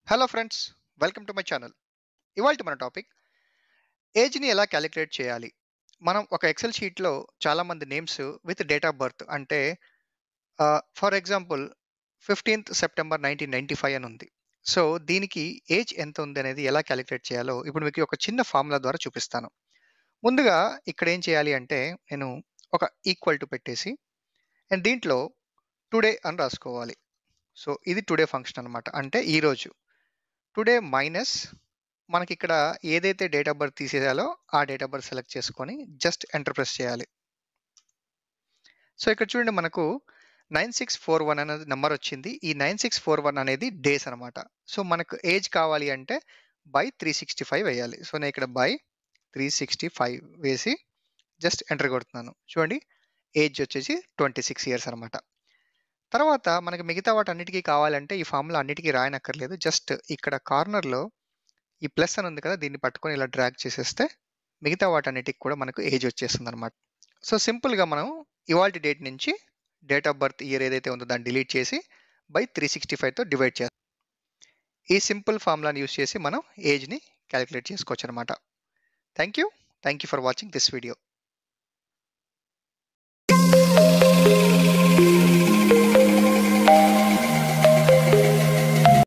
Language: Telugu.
hello friends welcome to my channel ఇవాళ మన టాపిక్ ఏజ్ని ఎలా క్యాలిక్యులేట్ చేయాలి మనం ఒక ఎక్సెల్ షీట్లో చాలామంది names with date of birth అంటే for example fifteenth September nineteen ninety five అని ఉంది సో దీనికి ఏజ్ ఎంత ఉంది అనేది ఎలా క్యాలిక్యులేట్ చేయాలో ఇప్పుడు మీకు ఒక చిన్న ఫార్ములా ద్వారా చూపిస్తాను ముందుగా ఇక్కడ ఏం చేయాలి అంటే నేను ఒక ఈక్వల్ టు పెట్టేసి అండ్ దీంట్లో టుడే అని రాసుకోవాలి సో ఇది టుడే ఫంక్షన్ అనమాట అంటే ఈరోజు టుడే మైనస్ మనకి ఇక్కడ ఏదైతే డేట్ ఆఫ్ బర్త్ తీసేయాలో ఆ డేట్ ఆఫ్ బర్త్ సెలెక్ట్ చేసుకొని జస్ట్ ఎంటర్ ప్రెస్ చేయాలి సో ఇక్కడ చూడండి మనకు నైన్ సిక్స్ ఫోర్ వన్ అనేది నెంబర్ వచ్చింది ఈ నైన్ సిక్స్ ఫోర్ వన్ అనేది డేస్ అనమాట సో మనకు ఏజ్ కావాలి అంటే బై త్రీ సిక్స్టీ ఫైవ్ వేయాలి సో నేను ఇక్కడ బై త్రీ సిక్స్టీ ఫైవ్ వేసి జస్ట్ ఎంటర్ కొడుతున్నాను చూడండి ఏజ్ వచ్చేసి ట్వంటీ సిక్స్ ఇయర్స్ అనమాట తర్వాత మనకి మిగతా వాటి అన్నిటికీ కావాలంటే ఈ ఫామ్లో అన్నిటికీ రాయనక్కర్లేదు జస్ట్ ఇక్కడ కార్నర్లో ఈ ప్లస్ అని ఉంది కదా దీన్ని పట్టుకొని ఇలా డ్రాగ్ చేసేస్తే మిగతా వాటన్నిటికి కూడా మనకు ఏజ్ వచ్చేస్తుంది అనమాట సో సింపుల్గా మనం ఇవాళ డేట్ నుంచి డేట్ ఆఫ్ బర్త్ ఇయర్ ఏదైతే ఉందో దాన్ని డిలీట్ చేసి బై త్రీ సిక్స్టీ ఫైవ్తో డివైడ్ చేస్తాం ఈ సింపుల్ ఫార్ములాని యూస్ చేసి మనం ఏజ్ని క్యాలిక్యులేట్ చేసుకోవచ్చు అనమాట thank you thank you for watching this video